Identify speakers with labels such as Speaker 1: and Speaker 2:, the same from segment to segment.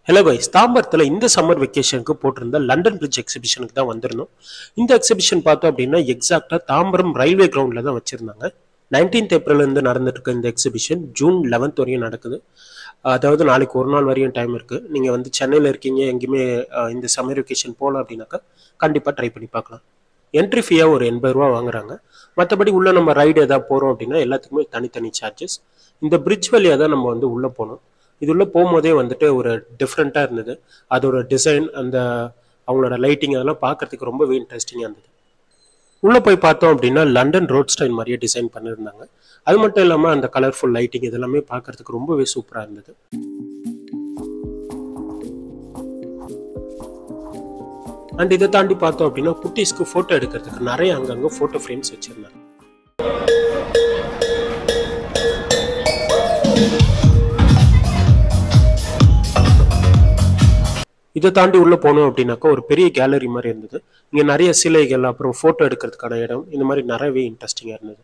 Speaker 1: Hello guys தாம்பரத்தில் இந்த summer வெக்கேஷனுக்கு போட்டிருந்த லண்டன் பிரிட்ஜ் எக்ஸிபிஷனுக்கு தான் வந்திருந்தோம் இந்த எக்ஸிபிஷன் பார்த்தோம் அப்படின்னா எக்ஸாக்டாக தாம்பரம் ரயில்வே கிரவுண்டில் தான் வச்சுருந்தாங்க நைன்டீன்த் ஏப்ரல்லேருந்து நடந்துட்டு இருக்க இந்த எக்ஸிபிஷன் ஜூன் லெவன்த் வரையும் நடக்குது அதாவது நாளைக்கு ஒரு நாள் வரையும் டைம் இருக்குது நீங்கள் வந்து சென்னையில் இருக்கீங்க எங்கேயுமே அஹ், இந்த சம்மர் வெக்கேஷன் போகலாம் அப்படின்னாக்கா கண்டிப்பாக ட்ரை பண்ணி பார்க்கலாம் என்ட்ரி ஃபீயாக ஒரு எண்பது ரூபா வாங்குறாங்க மற்றபடி உள்ளே நம்ம ரைடு எதாவது போகிறோம் அப்படின்னா எல்லாத்துக்குமே தனித்தனி சார்ஜஸ் இந்த பிரிட்ஜ் வழியாக தான் நம்ம வந்து உள்ளே போனோம் இது உள்ளே போகும்போதே வந்துட்டு ஒரு டிஃப்ரெண்ட்டாக இருந்தது அதோட டிசைன் அந்த அவங்களோட லைட்டிங் அதெல்லாம் பார்க்கறதுக்கு ரொம்பவே இன்ட்ரெஸ்டிங்காக இருந்தது உள்ளே போய் பார்த்தோம் அப்படின்னா லண்டன் ரோட் ஸ்டைல் மாதிரியே டிசைன் பண்ணியிருந்தாங்க அது மட்டும் இல்லாமல் அந்த கலர்ஃபுல் லைட்டிங் இதெல்லாமே பார்க்கறதுக்கு ரொம்பவே சூப்பராக இருந்தது அண்ட் இதை தாண்டி பார்த்தோம் அப்படின்னா குட்டீஸ்க்கு ஃபோட்டோ எடுக்கிறதுக்கு நிறைய அங்கங்கே ஃபோட்டோ ஃப்ரேம்ஸ் வச்சுருந்தாங்க இதை தாண்டி உள்ள போனோம் அப்படின்னாக்கா ஒரு பெரிய கேலரி மாதிரி இருந்தது இங்க நிறைய சிலைகள் அப்புறம் போட்டோ எடுக்கிறதுக்கான இடம் இந்த மாதிரி நிறையவே இன்ட்ரெஸ்டிங்கா இருந்தது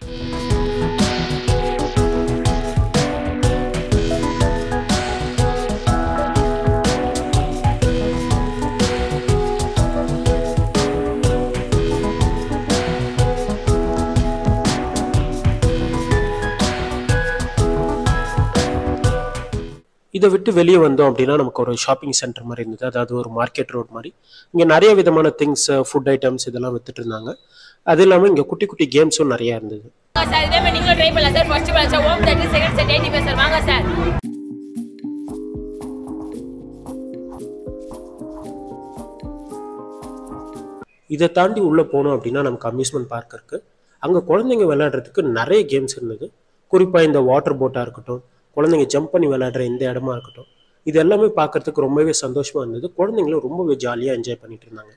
Speaker 1: இதை விட்டு வெளியே வந்தோம் அப்படின்னா நமக்கு ஒரு ஷாப்பிங் சென்டர் மாதிரி இருந்தது அதாவது ஒரு மார்க்கெட் ரோட் மாதிரி இங்கே நிறைய விதமான திங்ஸ் ஃபுட் ஐட்டம்ஸ் இதெல்லாம் வித்துட்டு இருந்தாங்க அது இல்லாமல் இங்கே குட்டி குட்டி கேம்ஸும் நிறையா இருந்தது
Speaker 2: சார் இதே மாதிரி நீங்களும் ட்ரை பண்ணலாம் சார் ஃபர்ஸ்ட் பேட்ச் ஓம் தேர்ட்டி செகண்ட் செட் எயிட்டி பேர் சார் வாங்க சார்
Speaker 1: இதை தாண்டி உள்ளே போனோம் அப்படின்னா நமக்கு அம்யூஸ்மெண்ட் பார்க் இருக்குது அங்கே குழந்தைங்க விளையாடுறதுக்கு நிறைய கேம்ஸ் இருந்தது குறிப்பாக இந்த வாட்டர் போட்டாக இருக்கட்டும் குழந்தைங்க ஜம்ப் பண்ணி விளையாடுற இந்த இடமா இருக்கட்டும் இது எல்லாமே பார்க்கறதுக்கு ரொம்பவே சந்தோஷமாக இருந்தது குழந்தைங்களும் ரொம்பவே ஜாலியாக என்ஜாய் பண்ணிட்டு இருந்தாங்க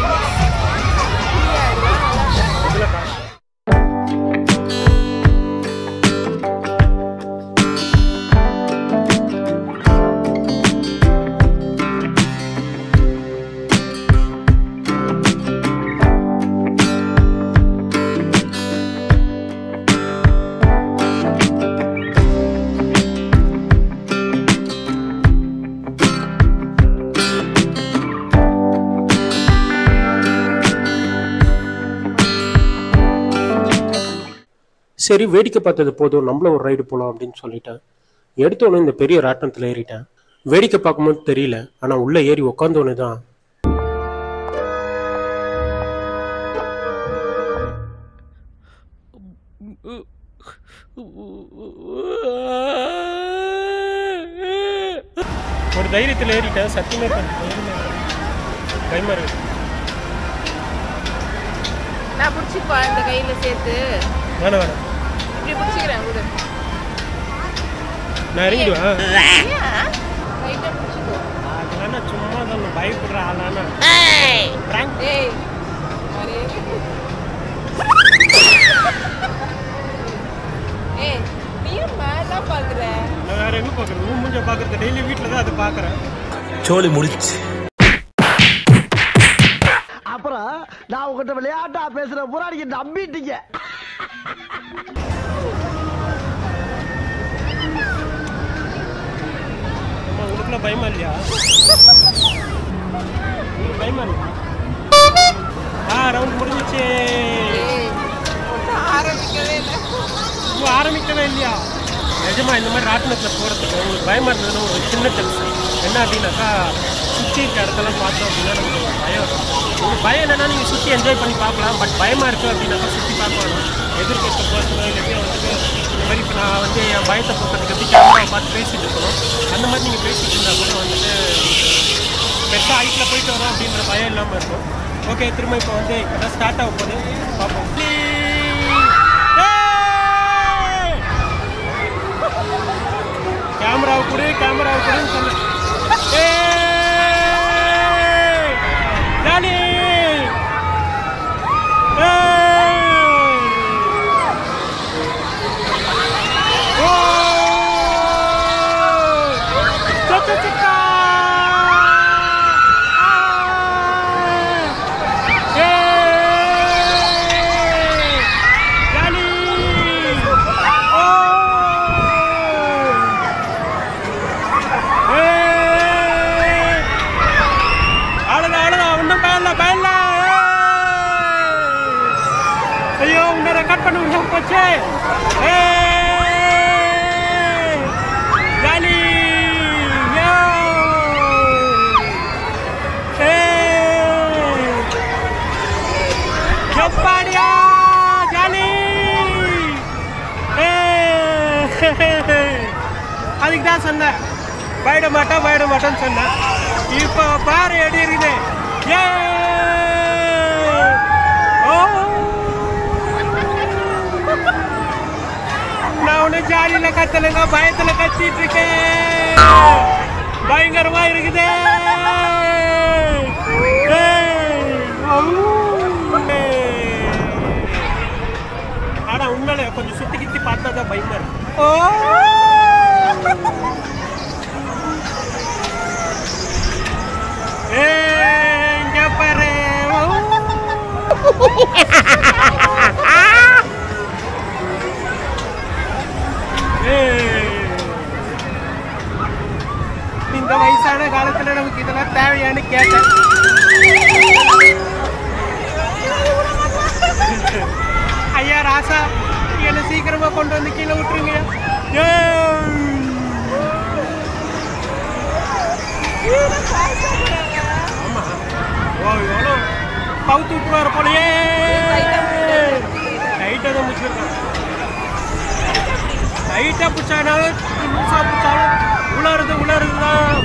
Speaker 1: சரி வேடிக்கை பார்த்தது போதும் நம்மளும் ஒரு ரைடு போகலாம் அப்படின்னு சொல்லிட்டேன் எடுத்தோன்னே இந்த பெரிய ராட்டனத்தில் ஏறிட்டேன் வேடிக்கை பார்க்கும்போது தெரியல ஆனால் உள்ளே ஏறி உக்காந்தோன்னே தான் ஒரு தைரியத்தில் ஏறிட்டேன் சத்தியமே பயமா இருக்கு
Speaker 2: நான் பிடிச்சிப்பா இந்த கையில சேர்த்து
Speaker 1: வேணாம் வேணாம்
Speaker 2: இப்படி பிடிச்சிக்கிறேன் விடு
Speaker 1: நான் இறங்கிடுவேன்
Speaker 2: லைட்டாக பிடிச்சிக்கோ
Speaker 1: அதெல்லாம் சும்மா தான் பயப்படுற ஆளானா பிராங்க்
Speaker 2: ஏய் அரே ஏய் நீயும் மேல பாக்குற
Speaker 1: நான் வேற எங்க பார்க்குறது உன் மூஞ்ச பார்க்குறது டெய்லி வீட்டில் தான் அதை பார்க்குறேன்
Speaker 3: சோலி முடிச்சு
Speaker 4: அப்புறம் நான் உங்ககிட்ட விளையாட்டா பேசுற பூரா நீங்க நம்பிட்டீங்க
Speaker 1: அம்மா உனக்குலாம் பயமா இல்லையா உங்களுக்கு பயமா இல்லையா ஆ ரவுண்ட் முடிஞ்சிச்சு
Speaker 2: ஏய் ஆரம்பிக்கவே இல்லை
Speaker 1: இன்னும் ஆரம்பிக்கவே இல்லையா நிஜமா இந்த மாதிரி ராட்டினத்தில் போகிறதுக்கு உங்களுக்கு பயமா இருந்ததுன்னா ஒரு சின்ன டிப்ஸ் என்ன அப்படின்னாக்கா சுற்றி இருக்க இடத்தெல்லாம் பார்த்தோம் அப்படின்னா நமக்கு ஒரு பயம் இருக்கும். உங்களுக்கு பயம் என்னன்னா நீங்கள் சுற்றி என்ஜாய் பண்ணி பார்க்கலாம் பட் பயமாக இருக்குது அப்படின்னாக்கா சுற்றி பார்க்க வேணும் எதிர்க்க இருக்க பர்சனோ இல்லாட்டி வந்துட்டு இந்த மாதிரி இப்போ நான் வந்து என் பயத்தை போக்கிறதுக்கு எப்படி கேமரா பார்த்து பேசிட்டு இருக்கணும் அந்த மாதிரி நீங்கள் பேசிட்டு இருந்தால் கூட வந்துட்டு பெருசாக ஹைட்டில் போயிட்டு வரோம் அப்படின்ற பயம் இல்லாமல் இருக்கும் ஓகே திரும்ப இப்போ வந்து இப்போ தான் ஸ்டார்ட் ஆக போகுது பார்ப்போம் ஏய்! கேமராவை கொடு கேமராவை கொடுன்னு சொல்லு ஏய்! ஜானி! ஏய்! ஓ! சக்க சக்கா! ஏய்! ஜானி! ஓ! ஏய்!
Speaker 3: பண்ண முடியாம போச்சு ஏய்! ஜாலி யோ! ஏய்! எப்பாடியா ஜாலி ஏய்! அதுக்கு தான் சொன்னேன் போயிட மாட்டேன் போயிட மாட்டேன்னு சொன்னேன் இப்போ பாரு எப்படி இருக்குது ஏ ஓ நான் ஒன்றும் ஜாலியில் கத்தலைங்க பயத்தில் கத்திட்டு இருக்கேன் பயங்கரமா இருக்குது ஆனா உண்மையில கொஞ்சம் சுத்தி கித்தி பார்த்தா தான் பயமா இருக்கு ஓ ஏய், இங்க பாரு ஏய். இந்த வயசான காலத்துல நமக்கு இதெல்லாம் தேவையான்னு கேட்டேன் ஐயா ராசா என்ன சீக்கிரமா கொண்டு வந்து கீழே விட்டுருங்க ஏய். ஆமா ஓ எவ்வளோ பவுத்து விட்டுருவாரு போலயே டைட்டாக தான் முடிச்சிருக்கான் டைட்டாக பிடிச்சானாலும் லூஸாக பிடிச்சாலும் உலருது உலருது தான்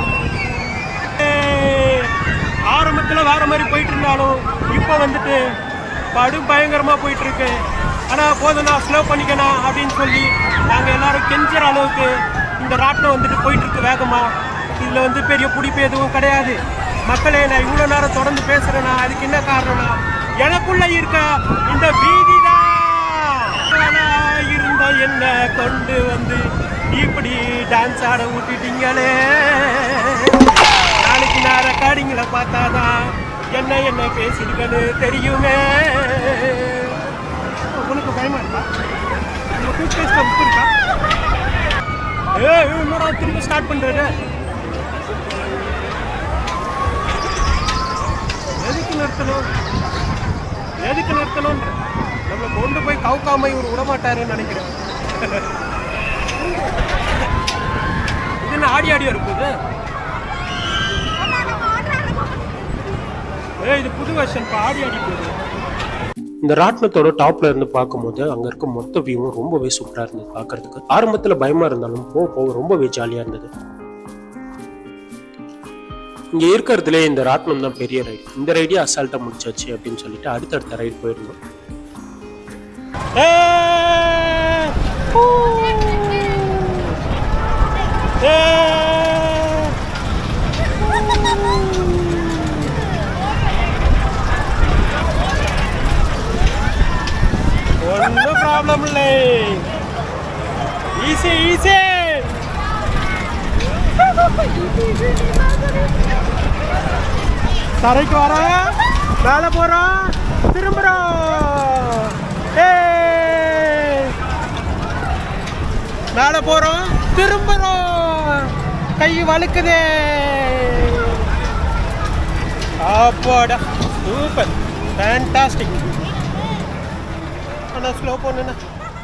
Speaker 3: ஆரம்பத்தில் வேற மாதிரி போயிட்டு இருந்தாலும் இப்போ வந்துட்டு படு பயங்கரமாக போயிட்டு இருக்கு ஆனால் போதும் நான் ஸ்லோ பண்ணிக்கணும் அப்படின்னு சொல்லி நாங்கள் எல்லாரும் கெஞ்சுற அளவுக்கு இந்த ராட்டினம் வந்துட்டு போயிட்டு இருக்கு வேகமாக இதில் வந்து பெரிய பிடிப்பு எதுவும் கிடையாது மக்களே நான் இவ்வளோ நேரம் தொடர்ந்து பேசுகிறேன்னா அதுக்கு என்ன காரணம்னா எனக்குள்ள இருக்க இந்த பீதி தான் இருந்த என்ன கொண்டு வந்து இப்படி டான்ஸ் ஆட விட்டுட்டீங்களே நாளைக்கு நான் ரெக்கார்டிங்கில் பார்த்தாதான் என்ன என்ன பேசியிருக்கன்னு தெரியுமே உனக்கு பயமா இருக்கா உங்க டூத் பேஸ்ட் உப்பு இருக்கா ஏ இன்னொரு திருப்பி ஸ்டார்ட் பண்றாரு எதுக்கு நிறுத்தணும் எதுக்கு நிறுத்தணும்ன்ற நம்மளை கொண்டு போய் கவுக்காம இவர் விடமாட்டாருன்னு நினைக்கிறேன் இது என்ன ஆடி ஆடியா இருக்குது ஏய் இது புது வெர்ஷன் ஆடி ஆடி போகுது
Speaker 1: இந்த ராட்டினத்தோட டாப்ல இருந்து பார்க்கும்போது அங்க இருக்க மொத்த வியூவும் ரொம்பவே சூப்பரா இருந்தது பார்க்கிறதுக்கு ஆரம்பத்துல பயமா இருந்தாலும் போக போக ரொம்பவே ஜாலியா இருந்தது இங்க இருக்கிறதுலே இந்த ராட்டினம் தான் பெரிய ரைடு இந்த ரைடே அசால்ட்டா முடிச்சாச்சு அப்படின்னு சொல்லிட்டு அடுத்தடுத்த ரைடு போயிருந்தோம்
Speaker 3: ஏய்! ஊ! ஏய்! ஒன்றும் ப்ராப்ளம் இல்லை ஈஸி ஈஸி தரைக்கு வரோம் மேலே போகிறோம் திரும்புகிறோம் ஏய் மேலே போகிறோம் திரும்புகிறோம் கை வழுக்குதே அப்பாடா சூப்பர் ஃபேண்டாஸ்டிக் ஆனால் ஸ்லோ பண்ணுண்ணா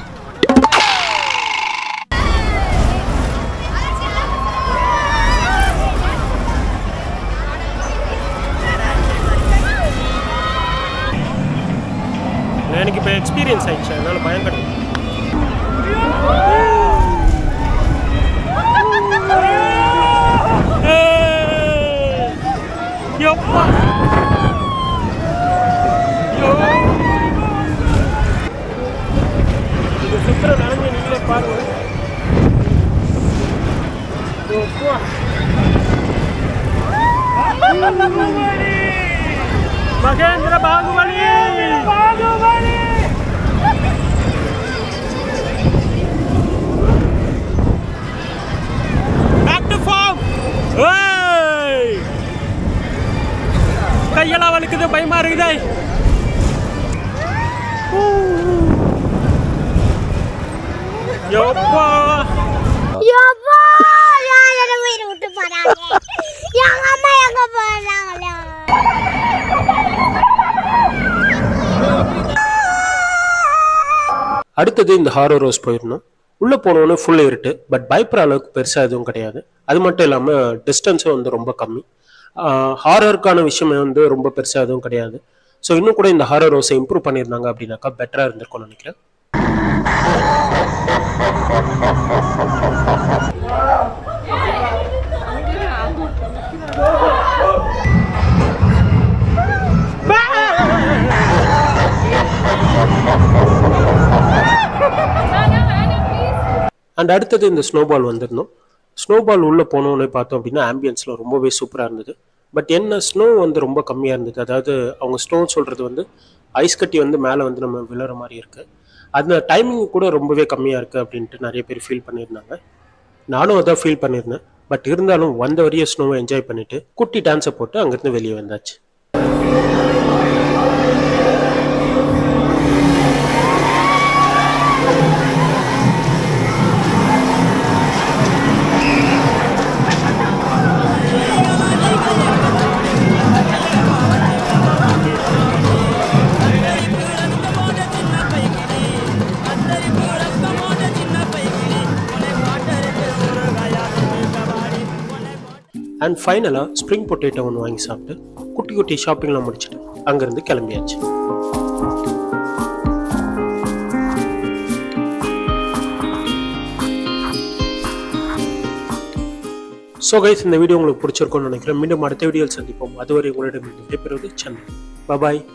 Speaker 3: எனக்கு இப்போ எக்ஸ்பீரியன்ஸ் ஆயிடுச்சு அதனால பயம் கிடையாது ஏய்! யப்பா! யோ! இது சுத்துற நிலைமை நீங்களே பாருங்க யப்பா! Mahendra Baahubali Baahubali back to form ஏய் கையெல்லாம் வலிக்குது பயமா இருக்குதே யப்பா
Speaker 5: யப்பா நான் என்ன உயிரை விட்டு போறாங்க எங்க அம்மா எங்க போறாங்களா
Speaker 1: அடுத்தது இந்த ஹாரர் ரோஸ் போயிருந்தோம் உள்ளே போனோடனே ஃபுல் இருட்டு பட் பயப்படுற அளவுக்கு பெருசாக எதுவும் கிடையாது அது மட்டும் இல்லாமல் டிஸ்டன்ஸும் வந்து ரொம்ப கம்மி ஹாரருக்கான விஷயமே வந்து ரொம்ப பெருசாக எதுவும் கிடையாது ஸோ இன்னும் கூட இந்த ஹாரர் ரோஸை இம்ப்ரூவ் பண்ணியிருந்தாங்க அப்படின்னாக்கா பெட்டராக இருந்திருக்கும்னு நினைக்கிறேன் அண்ட் அடுத்தது இந்த ஸ்னோபால் வந்திருந்தோம் ஸ்னோபால் உள்ளே போனோன்னே பார்த்தோம் அப்படின்னா ஆம்பியன்ஸில் ரொம்பவே சூப்பராக இருந்தது பட் என்ன ஸ்னோ வந்து ரொம்ப கம்மியாக இருந்தது அதாவது அவங்க ஸ்னோ சொல்கிறது வந்து ஐஸ் கட்டி வந்து மேலே வந்து நம்ம விழுற மாதிரி இருக்குது அந்த டைமிங் கூட ரொம்பவே கம்மியாக இருக்குது அப்படின்ட்டு நிறைய பேர் ஃபீல் பண்ணியிருந்தாங்க நானும் அதான் ஃபீல் பண்ணியிருந்தேன் பட் இருந்தாலும் வந்த வரைய ஸ்னோவை என்ஜாய் பண்ணிட்டு குட்டி டான்ஸை போட்டு அங்கேருந்து வெளியே வந்தாச்சு அண்ட் ஃபைனலாக ஸ்ப்ரிங் பொட்டேட்டோ ஒன்று வாங்கி சாப்பிட்டு குட்டி குட்டி ஷாப்பிங்லாம் முடிச்சுட்டு அங்கேருந்து கிளம்பியாச்சு ஸோ கைஸ் இந்த வீடியோ உங்களுக்கு பிடிச்சிருக்கும்னு நினைக்கிறேன் மீண்டும் அடுத்த வீடியோவில் சந்திப்போம் அதுவரை உங்களிடம் விடைபெறுவது சென்னை பாய்